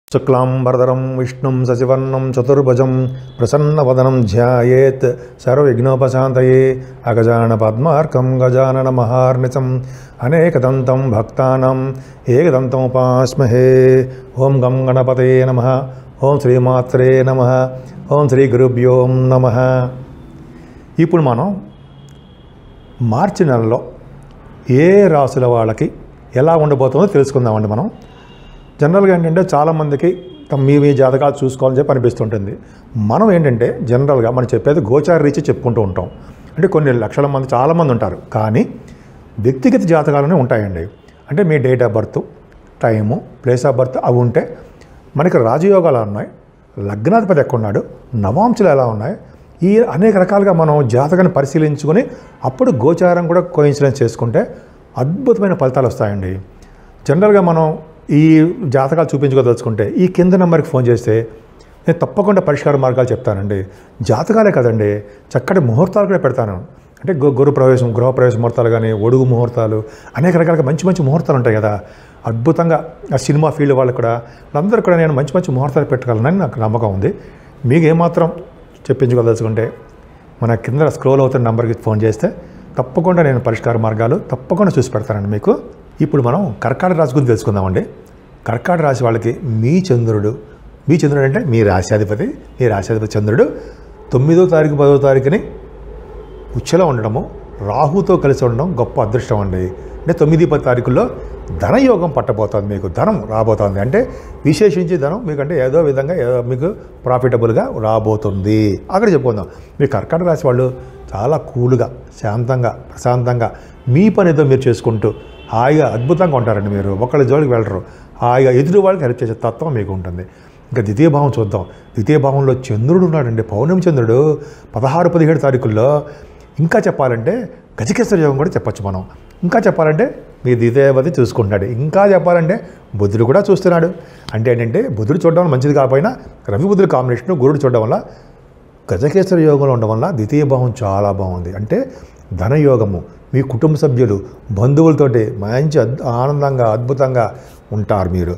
శుక్లాంబరధరం విష్ణుం శశివర్ణం చతుర్భుజం ప్రసన్నవదనం ధ్యాయేత్ సర్వవిఘ్నోపశాంతయే అగజాన పద్మార్కం గజానన మహార్నిశం అనేకదంతం భక్తానాం ఏకదంతం ఉపాస్మహే ఓం గం గణపతే నమ ఓం శ్రీమాత్రే నమ ఓం శ్రీ గురుభ్యో నమ ఇప్పుడు మనం మార్చి నెలలో ఏ రాసుల వాళ్ళకి ఎలా ఉండబోతుందో తెలుసుకుందామండి మనం జనరల్గా ఏంటంటే చాలామందికి తమ మీ మీ జాతకాలు చూసుకోవాలని చెప్పి అనిపిస్తుంటుంది మనం ఏంటంటే జనరల్గా మనం చెప్పేది గోచార రీచి చెప్పుకుంటూ ఉంటాం అంటే కొన్ని లక్షల మంది చాలామంది ఉంటారు కానీ వ్యక్తిగత జాతకాలనే ఉంటాయండి అంటే మీ date of birth time place of birth అవి ఉంటే మనకి రాజయోగాలు ఉన్నాయి లగ్నాధిపతి ఎక్కడ ఉన్నాడు నవాంశలు ఎలా ఉన్నాయి ఈ అనేక రకాలుగా మనం జాతకాన్ని పరిశీలించుకొని అప్పుడు గోచారం కూడా కోయిన్సిడెన్స్ చేసుకుంటే అద్భుతమైన ఫలితాలు వస్తాయండి జనరల్గా మనం ఈ జాతకాలు చూపించుకోదలుచుకుంటే ఈ కింద నెంబర్కి ఫోన్ చేస్తే నేను తప్పకుండా పరిష్కార మార్గాలు చెప్తానండి జాతకాలే కదండి చక్కటి ముహూర్తాలు కూడా పెడతాను అంటే గు గురు ప్రవేశం గృహప్రవేశ ముహూర్తాలు కానీ ఒడుగు ముహూర్తాలు అనేక రకాలుగా మంచి మంచి ముహూర్తాలు ఉంటాయి కదా అద్భుతంగా ఆ సినిమా ఫీల్డ్ వాళ్ళు కూడా అందరూ కూడా నేను మంచి మంచి ముహూర్తాలు పెట్టగలనని నాకు నమ్మకం ఉంది మీకు ఏమాత్రం చెప్పించుకోదలుచుకుంటే మన కింద స్క్రోల్ అవుతున్న నెంబర్కి ఫోన్ చేస్తే తప్పకుండా నేను పరిష్కార మార్గాలు తప్పకుండా చూసి పెడతానండి మీకు ఇప్పుడు మనం కర్కాటక రాశి గురించి తెలుసుకుందామండి కర్కాటక రాశి వాళ్ళకి మీ చంద్రుడు మీ చంద్రుడు అంటే మీ రాశ్యాధిపతి మీ రాశ్యాధిపతి చంద్రుడు తొమ్మిదో తారీఖు పదో తారీఖుని ఉచ్చలో ఉండడము రాహుతో కలిసి ఉండడం గొప్ప అదృష్టం అండి అంటే తొమ్మిది పది తారీఖుల్లో ధనయోగం పట్టబోతోంది మీకు ధనం రాబోతోంది అంటే విశేషించి ధనం మీకంటే ఏదో విధంగా ఏదో మీకు ప్రాఫిటబుల్గా రాబోతుంది అక్కడ చెప్పుకుందాం మీ కర్కాటక రాశి వాళ్ళు చాలా కూల్గా శాంతంగా ప్రశాంతంగా మీ పని ఏదో మీరు చేసుకుంటూ హాయిగా అద్భుతంగా ఉంటారండి మీరు ఒకళ్ళ జోలికి వెళ్ళరు హాయిగా ఎదురు వాళ్ళకి హెల్ప్ చేసే తత్వం మీకు ఉంటుంది ఇంకా ద్వితీయ భావం చూద్దాం ద్వితీయ భావంలో చంద్రుడు ఉన్నాడండి పౌర్ణమి చంద్రుడు పదహారు పదిహేడు తారీఖుల్లో ఇంకా చెప్పాలంటే గజకేశ్వర యోగం కూడా చెప్పొచ్చు మనం ఇంకా చెప్పాలంటే మీ ద్వితీయవతి చూసుకుంటున్నాడు ఇంకా చెప్పాలంటే బుద్ధుడు కూడా చూస్తున్నాడు అంటే ఏంటంటే బుద్ధుడు చూడడం వల్ల మంచిది కాకపోయినా రవి బుద్ధుడు కాంబినేషన్ గురుడు చూడడం వల్ల గజకేశ్వర యోగంలో ఉండడం వల్ల ద్వితీయ భావం చాలా బాగుంది అంటే ధనయోగము మీ కుటుంబ సభ్యులు బంధువులతోటి మంచి అద్- ఆనందంగా అద్భుతంగా ఉంటారు మీరు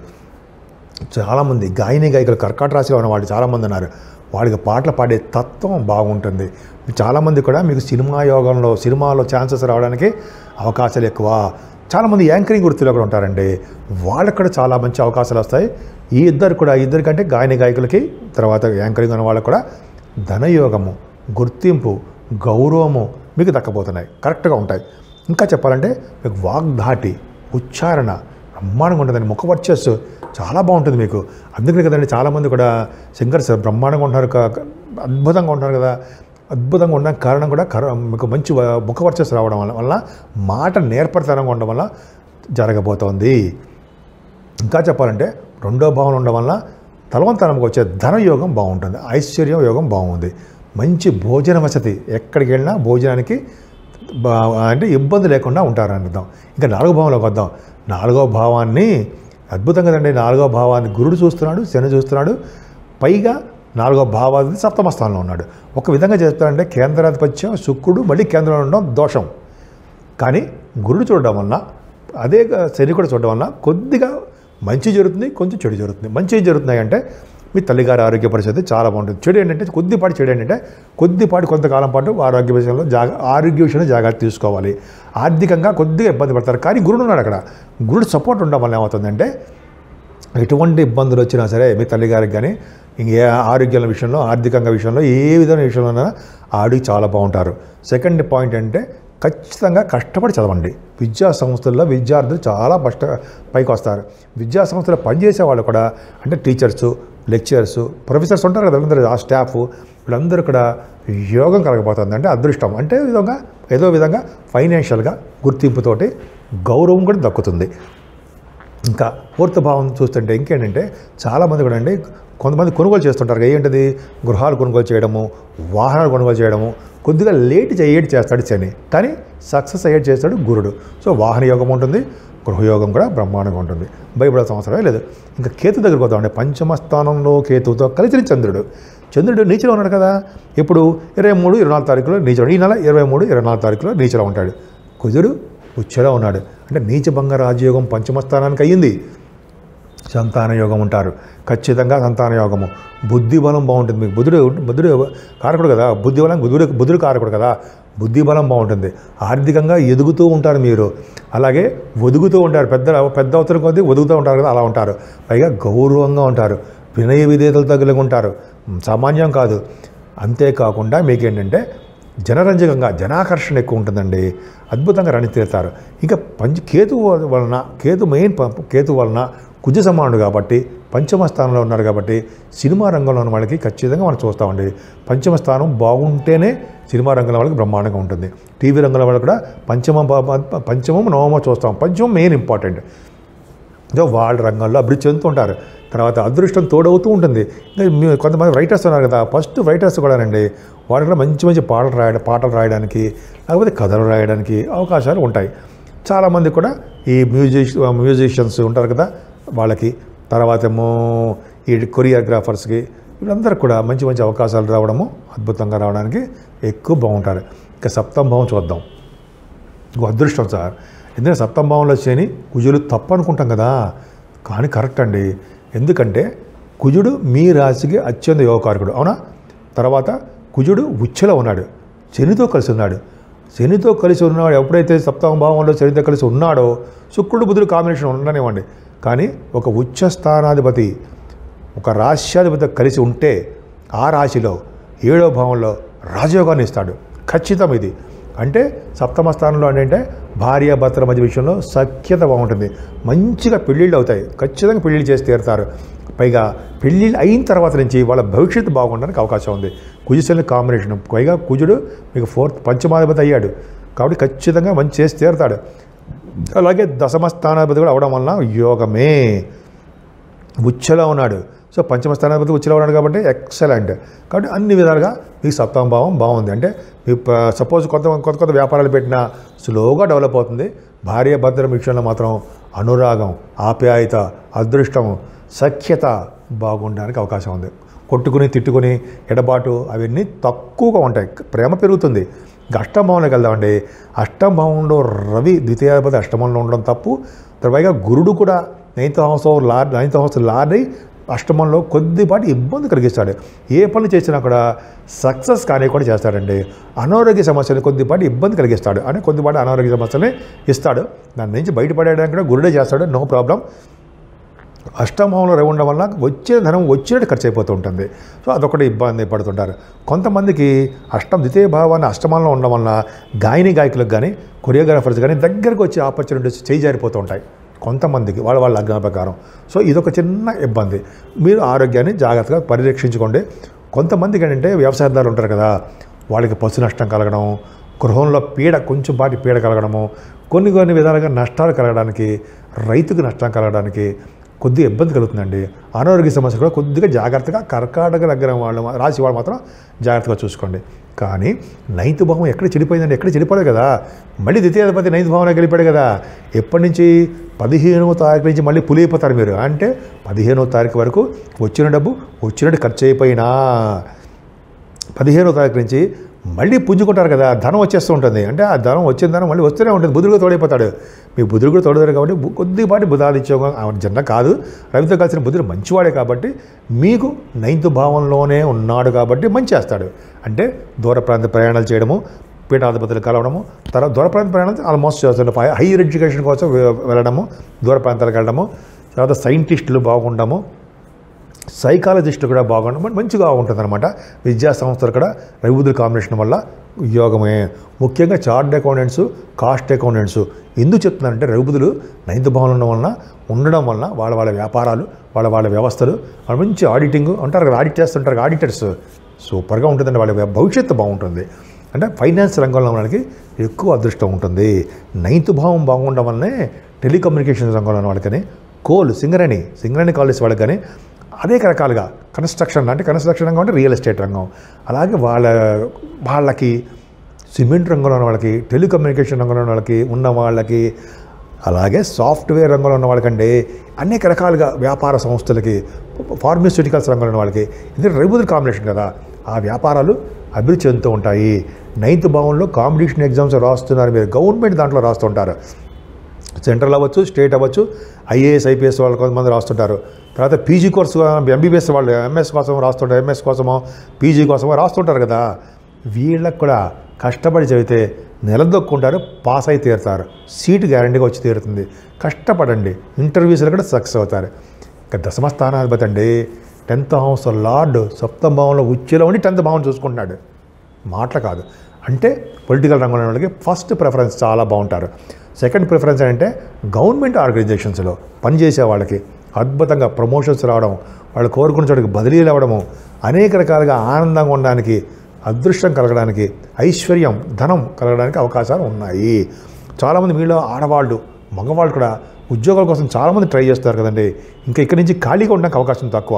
చాలామంది గాయని గాయకులు కర్కాట రాశిలో ఉన్న వాళ్ళు చాలామంది ఉన్నారు వాళ్ళకి పాటలు పాడే తత్వం బాగుంటుంది చాలామంది కూడా మీకు సినిమా యోగంలో సినిమాలో ఛాన్సెస్ రావడానికి అవకాశాలు ఎక్కువ చాలామంది యాంకరింగ్ వృత్తిలో కూడా ఉంటారండి వాళ్ళకి కూడా చాలా మంచి అవకాశాలు వస్తాయి ఈ ఇద్దరు కూడా ఈ ఇద్దరి కంటే గాయని గాయకులకి తర్వాత యాంకరింగ్ ఉన్న వాళ్ళకి కూడా ధనయోగము గుర్తింపు గౌరవము మీకు దక్కబోతున్నాయి కరెక్ట్గా ఉంటాయి ఇంకా చెప్పాలంటే మీకు వాగ్ధాటి ఉచ్చారణ బ్రహ్మాండంగా ఉంటుందండి ముఖ వర్చస్సు చాలా బాగుంటుంది మీకు అందుకని కదండి చాలామంది కూడా శంకర్ సార్ బ్రహ్మాండంగా ఉంటున్నారు క- అద్భుతంగా ఉంటున్నారు కదా అద్భుతంగా ఉండడానికి కారణం కూడా కర మీకు మంచి వ- ముఖ వర్చస్సు రావడం వల్ల వల్ల మాట నేర్పరితనంగా ఉండడం వల్ల జరగబోతోంది ఇంకా చెప్పాలంటే రెండో భావన ఉండడం వల్ల తలవంతనంకి వచ్చే ధనయోగం బాగుంటుంది ఐశ్వర్యం యోగం బాగుంది మంచి భోజన వసతి ఎక్కడికి వెళ్ళినా భోజనానికి బా అంటే ఇబ్బంది లేకుండా ఉంటారని అర్థం ఇంకా నాలుగో భావంలోకి వద్దాం నాలుగో భావాన్ని అద్భుతం కదండి నాలుగో భావాన్ని గురుడు చూస్తున్నాడు శని చూస్తున్నాడు పైగా నాలుగో భావాది సప్తమ స్థానంలో ఉన్నాడు ఒక విధంగా చెప్తారంటే కేంద్రాధిపత్యం శుక్రుడు మళ్ళీ కేంద్రంలో ఉండడం దోషం కానీ గురుడు చూడడం వలన అదే శని కూడా చూడడం వలన కొద్దిగా మంచి జరుగుతుంది కొంచెం చెడు జరుగుతుంది మంచి ఏం జరుగుతున్నాయి అంటే మీ తల్లిగారి ఆరోగ్య పరిస్థితి చాలా బాగుంటుంది చెడు ఏంటంటే కొద్దిపాటి చెడు ఏంటంటే కొద్దిపాటి కొంతకాలం పాటు ఆరోగ్య విషయంలో జాగ ఆరోగ్య విషయంలో జాగ్రత్త తీసుకోవాలి ఆర్థికంగా కొద్దిగా ఇబ్బంది పడతారు కానీ గురుడు ఉన్నాడు అక్కడ గురుడు సపోర్ట్ ఉండడం వల్ల ఏమవుతుందంటే ఎటువంటి ఇబ్బందులు వచ్చినా సరే మీ తల్లిగారికి కానీ ఏ ఆరోగ్యాల విషయంలో ఆర్థికంగా విషయంలో ఏ విధమైన విషయంలో ఆడికి చాలా బాగుంటారు సెకండ్ పాయింట్ అంటే ఖచ్చితంగా కష్టపడి చదవండి విద్యా సంస్థల్లో విద్యార్థులు చాలా కష్ట పైకి వస్తారు విద్యా సంస్థలో పనిచేసే వాళ్ళు కూడా అంటే టీచర్సు లెక్చరర్స్ ప్రొఫెసర్స్ ఉంటారు కదా వీళ్ళందరూ ఆ స్టాఫ్ వీళ్ళందరూ కూడా యోగం కలగబోతుంది అంటే అదృష్టం అంటే ఈ విధంగా ఏదో విధంగా ఫైనాన్షియల్గా గుర్తింపుతోటి గౌరవం కూడా దక్కుతుంది ఇంకా పూర్త భావం చూస్తుంటే ఇంకేంటంటే చాలామంది కూడా అండి కొంతమంది కొనుగోలు చేస్తుంటారు ఏంటిది గృహాలు కొనుగోలు చేయడము వాహనాలు కొనుగోలు చేయడము కొద్దిగా లేట్ చేయట్ చేస్తాడు శని కానీ సక్సెస్ అయ్యేట్ చేస్తాడు గురుడు సో వాహన యోగం ఉంటుంది గృహయోగం కూడా బ్రహ్మాండంగా ఉంటుంది భయపడాల్సిన అవసరమే లేదు ఇంకా కేతు దగ్గరికి పోతామండి పంచమ స్థానంలో కేతువుతో కలిసిన చంద్రుడు చంద్రుడు నీచలో ఉన్నాడు కదా ఇప్పుడు ఇరవై మూడు ఇరవై నాలుగు తారీఖులో నీచలో ఈ నెల ఇరవై మూడు ఇరవై నాలుగు తారీఖులో నీచలో ఉంటాడు కుజుడు ఉచ్చలో ఉన్నాడు అంటే నీచ భంగ రాజయోగం పంచమ స్థానానికి అయ్యింది సంతాన యోగం ఉంటారు ఖచ్చితంగా సంతాన యోగము బుద్ధి బలం బాగుంటుంది మీకు బుద్ధుడు బుద్ధుడు కారకుడు కదా బుద్ధి బలం బుద్ధుడు బుద్ధుడు కారకుడు కదా బుద్ధి బలం బాగుంటుంది ఆర్థికంగా ఎదుగుతూ ఉంటారు మీరు అలాగే ఒదుగుతూ ఉంటారు పెద్ద పెద్ద అవతల కొద్దీ ఒదుగుతూ ఉంటారు కదా అలా ఉంటారు పైగా గౌరవంగా ఉంటారు వినయ విధేయతలతో కలిగి ఉంటారు సామాన్యం కాదు అంతేకాకుండా మీకేంటంటే జనరంజకంగా జనాకర్షణ ఎక్కువ ఉంటుందండి అద్భుతంగా రణి తీరుతారు ఇంకా పంచ కేతు వలన కేతు మెయిన్ ప- కేతు వలన కుజ సమానుడు కాబట్టి పంచమ స్థానంలో ఉన్నారు కాబట్టి సినిమా రంగంలో ఉన్న వాళ్ళకి ఖచ్చితంగా మనం చూస్తామండి పంచమ స్థానం బాగుంటేనే సినిమా రంగంలో వాళ్ళకి బ్రహ్మాండంగా ఉంటుంది టీవీ రంగంలో వాళ్ళకి కూడా పంచమ బా- బా- పంచమం నవమో చూస్తాం పంచమం మెయిన్ ఇంపార్టెంట్ ఇంకా వాళ్ళ రంగంలో అభివృద్ధి చెందుతుంటారు తర్వాత అదృష్టం తోడవుతూ ఉంటుంది ఇంకా మీ- కొంతమంది రైటర్స్ ఉన్నారు కదా ఫస్ట్ రైటర్స్ కూడానండి వాళ్ళు కూడా మంచి మంచి పాటలు రాయడం పాటలు రాయడానికి లేకపోతే కథలు రాయడానికి అవకాశాలు ఉంటాయి చాలామంది కూడా ఈ మ్యూజిక్ మ్యూజిషియన్స్ ఉంటారు కదా వాళ్ళకి తర్వాత ఏమో ఈ కొరియోగ్రాఫర్స్కి వీళ్ళందరూ కూడా మంచి మంచి అవకాశాలు రావడము అద్భుతంగా రావడానికి ఎక్కువ బాగుంటారు ఇంకా సప్తమ భావం చూద్దాం ఇంకో అదృష్టం సార్ ఎందుకంటే సప్తమ భావంలో శని కుజులు తప్పు అనుకుంటాం కదా కానీ కరెక్ట్ అండి ఎందుకంటే కుజుడు మీ రాశికి అత్యంత యోగకారకుడు అవునా తర్వాత కుజుడు ఉచ్చలో ఉన్నాడు శనితో కలిసి ఉన్నాడు శనితో కలిసి ఉన్నాడు ఎప్పుడైతే సప్తమ భావంలో శనితో కలిసి ఉన్నాడో శుక్రుడు బుధుడు కాంబినేషన్ ఉండనివ్వండి కానీ ఒక ఉచ్చ స్థానాధిపతి ఒక రాశ్యాధిపతి కలిసి ఉంటే ఆ రాశిలో ఏడో భావంలో రాజయోగాన్ని ఇస్తాడు ఖచ్చితం ఇది అంటే సప్తమ స్థానంలో ఏంటంటే భార్య భర్తల మధ్య విషయంలో సఖ్యత బాగుంటుంది మంచిగా పెళ్ళిళ్ళు అవుతాయి ఖచ్చితంగా పెళ్ళిళ్ళు చేసి తీరుతారు పైగా పెళ్ళిళ్ళు అయిన తర్వాత నుంచి వాళ్ళ భవిష్యత్తు బాగుండడానికి అవకాశం ఉంది కుజుశని కాంబినేషన్ పైగా కుజుడు మీకు ఫోర్త్ పంచమాధిపతి అయ్యాడు కాబట్టి ఖచ్చితంగా మంచి చేసి తీరుతాడు అలాగే దశమ స్థానాధిపతి కూడా అవడం వలన యోగమే ఉచ్చలో ఉన్నాడు సో పంచమ స్థానాధిపతి ఉచ్చలో ఉన్నాడు కాబట్టి ఎక్సలెంట్ కాబట్టి అన్ని విధాలుగా మీ సప్తమ భావం బాగుంది అంటే మీ సపోజ్ కొత్త కొత్త కొత్త వ్యాపారాలు పెట్టినా స్లోగా డెవలప్ అవుతుంది భార్య భద్రం విషయంలో మాత్రం అనురాగం ఆప్యాయత అదృష్టం సఖ్యత బాగుండడానికి అవకాశం ఉంది కొట్టుకుని తిట్టుకుని ఎడబాటు అవన్నీ తక్కువగా ఉంటాయి ప్రేమ పెరుగుతుంది ఇంకా అష్టంభావంలోకి వెళ్దామండి అష్టంభావంలో రవి ద్వితీయాధిపతి అష్టమంలో ఉండడం తప్పు పైగా గురుడు కూడా ninth house lord ninth house లార్డై అష్టమంలో కొద్దిపాటి ఇబ్బంది కలిగిస్తాడు ఏ పని చేసినా కూడా సక్సెస్ కానివ్వకుండా చేస్తాడండి అనారోగ్య సమస్యలు కొద్దిపాటి ఇబ్బంది కలిగిస్తాడు అని కొద్దిపాటి అనారోగ్య సమస్యలే ఇస్తాడు దాని నుంచి బయటపడేయడానికి కూడా గురుడే చేస్తాడు నో ప్రాబ్లం అష్టమంలో రవి ఉండడం వల్ల వచ్చే ధనం వచ్చినట్టు ఖర్చు అయిపోతూ ఉంటుంది సో అదొకటి ఇబ్బంది పడుతుంటారు కొంతమందికి అష్టం ద్వితీయ భావాన్ని అష్టమంలో ఉండడం వల్ల గాయని గాయకులకు కానీ కొరియోగ్రాఫర్స్ కానీ దగ్గరకు వచ్చే ఆపర్చునిటీస్ చేయి జారిపోతూ ఉంటాయి కొంతమందికి వాళ్ళ వాళ్ళ లగ్న ప్రకారం సో ఇదొక చిన్న ఇబ్బంది మీరు ఆరోగ్యాన్ని జాగ్రత్తగా పరిరక్షించుకోండి కొంతమందికి ఏంటంటే వ్యవసాయదారులు ఉంటారు కదా వాళ్ళకి పశు నష్టం కలగడం గృహంలో పీడ కొంచెం పాటి పీడ కలగడము కొన్ని కొన్ని విధాలుగా నష్టాలు కలగడానికి రైతుకు నష్టం కలగడానికి కొద్దిగా ఇబ్బంది కలుగుతుందండి అనారోగ్య సమస్య కూడా కొద్దిగా జాగ్రత్తగా కర్కాటక దగ్గర వాళ్ళు మా- రాశి వాళ్ళు మాత్రం జాగ్రత్తగా చూసుకోండి కానీ నైన్త్ భావం ఎక్కడ చెడిపోయిందండి ఎక్కడ చెడిపోలేదు కదా మళ్ళీ ద్వితీయాధిపతి నైన్త్ భావంలో గెలిపాడు కదా ఎప్పటి నుంచి పదిహేనవ తారీఖు నుంచి మళ్ళీ పులి అయిపోతారు మీరు అంటే పదిహేనవ తారీఖు వరకు వచ్చిన డబ్బు వచ్చినట్టు ఖర్చు అయిపోయినా పదిహేనో తారీఖు నుంచి మళ్ళీ పుంజుకుంటారు కదా ధనం వచ్చేస్తూ ఉంటుంది అంటే ఆ ధనం వచ్చిన ధనం మళ్ళీ వస్తూనే ఉంటుంది బుధుడు కూడా తోడైపోతాడు మీ బుధుడు కూడా తోడతారు కాబట్టి బు- కొద్దిపాటి బుధాదిత్యోగం ఆ జన్న కాదు రవితో కలిసిన బుధుడు మంచివాడే కాబట్టి మీకు నైన్త్ భావంలోనే ఉన్నాడు కాబట్టి మంచి చేస్తాడు అంటే దూర ప్రాంత ప్రయాణాలు చేయడము పీఠాధిపతులు కలవడము తర్వాత దూర ప్రాంత ప్రయాణాలు ఆల్మోస్ట్ చేస్తారు హై- హైయర్ ఎడ్యుకేషన్ కోసం వె- వెళ్ళడము దూర ప్రాంతాలకు వెళ్ళడము తర్వాత సైంటిస్టులు బాగుండము సైకాలజిస్టులు కూడా బాగుండడం మంచిగా ఉంటుంది అనమాట విద్యా సంస్థలు కూడా రవిబుద్ధుల కాంబినేషన్ వల్ల యోగమే ముఖ్యంగా చార్ట్ అకౌంటెంట్స్ కాస్ట్ అకౌంటెంట్స్ ఎందుకు చెప్తున్నారంటే రవిబుద్ధులు నైన్త్ భావనలో ఉండడం వలన ఉండడం వలన వాళ్ళ వాళ్ళ వ్యాపారాలు వాళ్ళ వాళ్ళ వ్యవస్థలు వాళ్ళ మంచి ఆడిటింగ్ అంటారు కదా ఆడిట్ చేస్తుంటారు కదా ఆడిటర్స్ సూపర్గా ఉంటుందండి వాళ్ళ భవిష్యత్తు బాగుంటుంది అంటే ఫైనాన్స్ రంగంలో మనకి ఎక్కువ అదృష్టం ఉంటుంది నైన్త్ భావం బాగుండడం వల్లనే టెలికమ్యూనికేషన్ రంగంలో ఉన్న వాళ్ళకని కోల్ సింగరేణి సింగరేణి కాలేజ్ వాళ్ళకి కానీ అనేక రకాలుగా కన్స్ట్రక్షన్ అంటే కన్స్ట్రక్షన్ రంగం అంటే రియల్ ఎస్టేట్ రంగం అలాగే వాళ్ళ వాళ్ళకి సిమెంట్ రంగంలో ఉన్న వాళ్ళకి టెలికమ్యూనికేషన్ రంగంలో ఉన్న వాళ్ళకి ఉన్న వాళ్ళకి అలాగే సాఫ్ట్వేర్ రంగంలో ఉన్న వాళ్ళకంటే అనేక రకాలుగా వ్యాపార సంస్థలకి ఫార్మస్యూటికల్స్ రంగంలో ఉన్న వాళ్ళకి ఇది రెగ్యులర్ కాంబినేషన్ కదా ఆ వ్యాపారాలు అభివృద్ధి చెందుతూ ఉంటాయి నైన్త్ భావంలో కాంపిటీషన్ ఎగ్జామ్స్ రాస్తున్నారు మీరు గవర్నమెంట్ దాంట్లో రాస్తుంటారు సెంట్రల్ అవ్వచ్చు స్టేట్ అవ్వచ్చు ఐఏఎస్ ఐపీఎస్ వాళ్ళు కొంతమంది రాస్తుంటారు తర్వాత పీజీ కోర్సు ఎంబీబీఎస్ వాళ్ళు ఎంఎస్ కోసం రాస్తుంటారు ఎంఎస్ కోసమో పీజీ కోసమో రాస్తుంటారు కదా వీళ్ళకి కూడా కష్టపడి చదివితే నిలదొక్కుంటారు పాస్ అయి తీరుతారు సీటు గ్యారంటీగా వచ్చి తీరుతుంది కష్టపడండి ఇంటర్వ్యూస్లో కూడా సక్సెస్ అవుతారు ఇక దశమ స్థానాధిపతి అండి టెన్త్ హౌస్ లార్డ్ సప్తమ భావంలో ఉచ్చులో ఉండి టెన్త్ భావం చూసుకుంటున్నాడు మాటలు కాదు అంటే పొలిటికల్ రంగంలో ఉన్న వాళ్ళకి ఫస్ట్ ప్రిఫరెన్స్ చాలా బాగుంటారు సెకండ్ ప్రిఫరెన్స్ ఏంటంటే గవర్నమెంట్ ఆర్గనైజేషన్స్లో పనిచేసే వాళ్ళకి అద్భుతంగా ప్రమోషన్స్ రావడం వాళ్ళు కోరుకున్న చోటికి బదిలీలు అవ్వడము అనేక రకాలుగా ఆనందంగా ఉండడానికి అదృష్టం కలగడానికి ఐశ్వర్యం ధనం కలగడానికి అవకాశాలు ఉన్నాయి చాలామంది మీలో ఆడవాళ్ళు మగవాళ్ళు కూడా ఉద్యోగాల కోసం చాలామంది ట్రై చేస్తారు కదండి ఇంకా ఇక్కడి నుంచి ఖాళీగా ఉండడానికి అవకాశం తక్కువ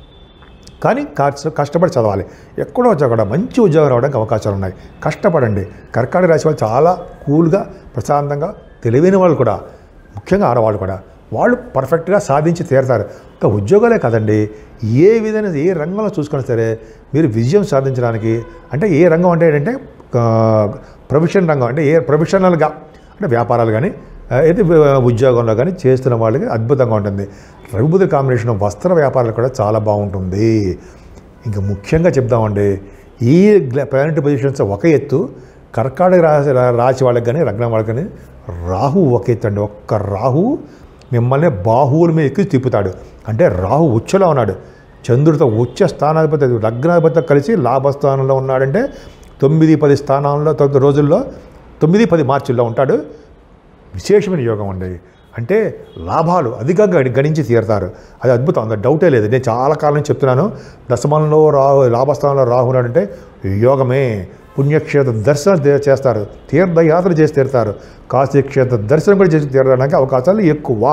కానీ కష్ట కష్టపడి చదవాలి ఎక్కడో చక్కడ మంచి ఉద్యోగం రావడానికి అవకాశాలు ఉన్నాయి కష్టపడండి కర్కాటక రాశి వాళ్ళు చాలా కూల్గా ప్రశాంతంగా తెలివైన వాళ్ళు కూడా ముఖ్యంగా ఆడవాళ్ళు కూడా వాళ్ళు పర్ఫెక్ట్గా సాధించి తీరతారు ఇంకా ఉద్యోగాలే కాదండి ఏ విధంగా ఏ రంగంలో చూసుకున్నా సరే మీరు విజయం సాధించడానికి అంటే ఏ రంగం అంటే ఏంటంటే ప్రొఫెషన్ రంగం అంటే ఏ ప్రొఫెషనల్గా అంటే వ్యాపారాలు కానీ అయితే ఉద్యోగంలో కానీ చేస్తున్న వాళ్ళకి అద్భుతంగా ఉంటుంది రఘుబుద్ధి కాంబినేషన్ వస్త్ర వ్యాపారాలు కూడా చాలా బాగుంటుంది ఇంకా ముఖ్యంగా చెప్దామండి ఈ ప్లానెట్ పొజిషన్స్ ఒక ఎత్తు కర్కాటక రాశి రాశి వాళ్ళకి కానీ లగ్నం వాళ్ళకి కానీ రాహు ఒక ఎత్తు అండి ఒక్క రాహు మిమ్మల్ని బాహువుల మీద ఎక్కి తిప్పుతాడు అంటే రాహు ఉచ్చలో ఉన్నాడు చంద్రుడితో ఉచ్చ స్థానాధిపతి లగ్నాధిపతితో కలిసి లాభస్థానంలో ఉన్నాడంటే తొమ్మిది పది స్థానాల్లో తొమ్మిది రోజుల్లో తొమ్మిది పది మార్చిల్లో ఉంటాడు విశేషమైన యోగం అండి అంటే లాభాలు అధికంగా గణించి తీరుతారు అది అద్భుతం అందులో డౌటే లేదు నేను చాలా కాలం నుంచి చెప్తున్నాను దశమంలో రాహు లాభస్థానంలో రాహునాడు అంటే యోగమే పుణ్యక్షేత్ర దర్శనం దే- చేస్తారు తీర్థయాత్ర చేసి తీరుతారు కాశీక్షేత్ర దర్శనం కూడా చేసి తీరడానికి అవకాశాలు ఎక్కువ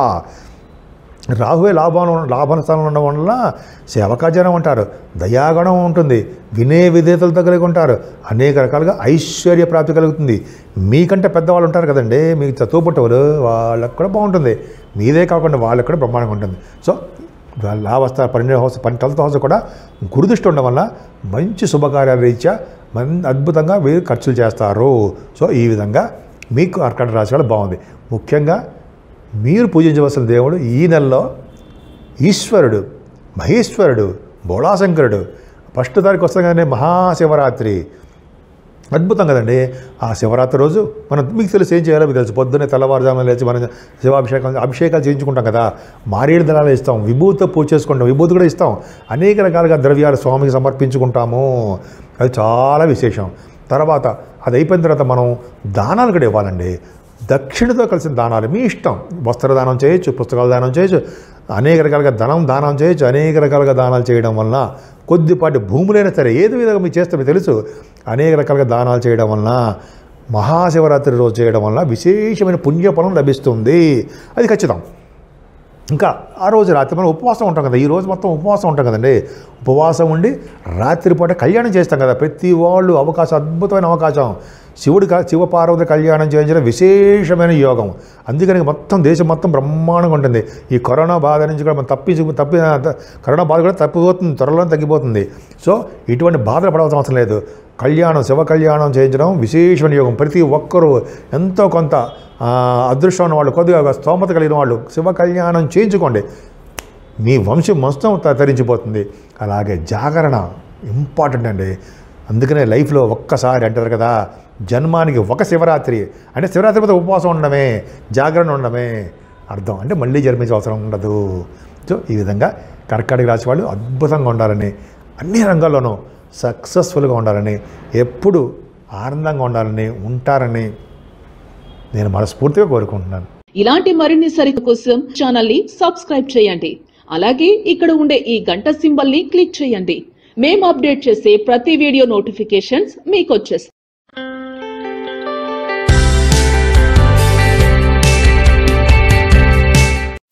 రాహువే లాభం లాభన స్థానంలో ఉండడం వల్ల సేవకాజనం అంటారు దయాగుణం ఉంటుంది వినయ విధేతలతో కలిగి ఉంటారు అనేక రకాలుగా ఐశ్వర్య ప్రాప్తి కలుగుతుంది మీకంటే పెద్దవాళ్ళు ఉంటారు కదండి మీకు చదువు పుట్టవారు వాళ్ళకు కూడా బాగుంటుంది మీదే కాకుండా వాళ్ళకి కూడా బ్రహ్మాండంగా ఉంటుంది సో లాభస్థ పన్నెండు హౌస్ పన్నెండు ట్వెల్త్ హౌస్ కూడా గురుదృష్టి ఉండడం వల్ల మంచి శుభకార్యాల రీత్యా మన్ అద్భుతంగా వీరు ఖర్చులు చేస్తారు సో ఈ విధంగా మీకు కర్కాటక రాశి కూడా బాగుంది ముఖ్యంగా మీరు పూజించవలసిన దేవుడు ఈ నెలలో ఈశ్వరుడు మహేశ్వరుడు బోళాశంకరుడు ఫస్ట్ తారీఖు వస్తగానే మహాశివరాత్రి అద్భుతం కదండి ఆ శివరాత్రి రోజు మనం మీకు తెలుసు ఏం చేయాలో మీకు తెలుసు పొద్దున్నే తెల్లవారుజామున లేచి మనం శివాభిషేకం అభిషేకాలు చేయించుకుంటాం కదా మారేడు దళాలు ఇస్తాం విభూతితో పూజ చేసుకుంటాం విభూతి కూడా ఇస్తాం అనేక రకాలుగా ద్రవ్యాలు స్వామికి సమర్పించుకుంటాము అది చాలా విశేషం తర్వాత అది అయిపోయిన తర్వాత మనం దానాలు కూడా ఇవ్వాలండి దక్షిణతో కలిసిన దానాలు మీ ఇష్టం వస్త్రదానం చేయొచ్చు పుస్తకాల దానం చేయొచ్చు అనేక రకాలుగా ధనం దానం చేయొచ్చు అనేక రకాలుగా దానాలు చేయడం వలన కొద్దిపాటి భూములైనా సరే ఏది విధంగా మీరు చేస్తే మీకు తెలుసు అనేక రకాలుగా దానాలు చేయడం వలన మహాశివరాత్రి రోజు చేయడం వలన విశేషమైన పుణ్యఫలం లభిస్తుంది అది ఖచ్చితం ఇంకా ఆ రోజు రాత్రి మనం ఉపవాసం ఉంటాం కదా ఈ రోజు మొత్తం ఉపవాసం ఉంటాం కదండి ఉపవాసం ఉండి రాత్రిపూట కళ్యాణం చేస్తాం కదా ప్రతి వాళ్ళు అవకాశం అద్భుతమైన అవకాశం శివుడి క- శివ పార్వతి కళ్యాణం చేయించడం విశేషమైన యోగం అందుకని మొత్తం దేశం మొత్తం బ్రహ్మాండంగా ఉంటుంది ఈ కరోనా బాధ నుంచి కూడా మనం తప్పించు తప్పి కరోనా బాధ కూడా తప్పిపోతుంది త్వరలో తగ్గిపోతుంది సో ఇటువంటి బాధలు పడవలసిన అవసరం లేదు కళ్యాణం శివ కళ్యాణం చేయించడం విశేషమైన యోగం ప్రతి ఒక్కరూ ఎంతో కొంత ఆ, అదృష్టం ఉన్న వాళ్ళు కొద్దిగా స్తోమత కలిగిన వాళ్ళు శివ కళ్యాణం చేయించుకోండి మీ వంశం మొత్తం త- తరించిపోతుంది అలాగే జాగరణ ఇంపార్టెంట్ అండి అందుకనే లైఫ్లో ఒక్కసారి అంటారు కదా జన్మానికి ఒక శివరాత్రి అంటే శివరాత్రి మీద ఉపవాసం ఉండడమే జాగరణ ఉండడమే అర్థం అంటే మళ్ళీ జన్మించే అవసరం ఉండదు సో ఈ విధంగా కర్కాటక రాశి వాళ్ళు అద్భుతంగా ఉండాలని అన్ని రంగాల్లోనూ సక్సెస్ఫుల్గా ఉండాలని ఎప్పుడు ఆనందంగా ఉండాలని ఉంటారని నేను మనస్ఫూర్తిగా కోరుకుంటున్నాను ఇలాంటి మరిన్ని సరికు కోసం ఛానల్ ని సబ్స్క్రైబ్ చేయండి అలాగే ఇక్కడ ఉండే ఈ గంట సింబల్ ని క్లిక్ చేయండి మేము అప్డేట్ చేసే ప్రతి వీడియో నోటిఫికేషన్స్ మీకు వచ్చేస్తాయి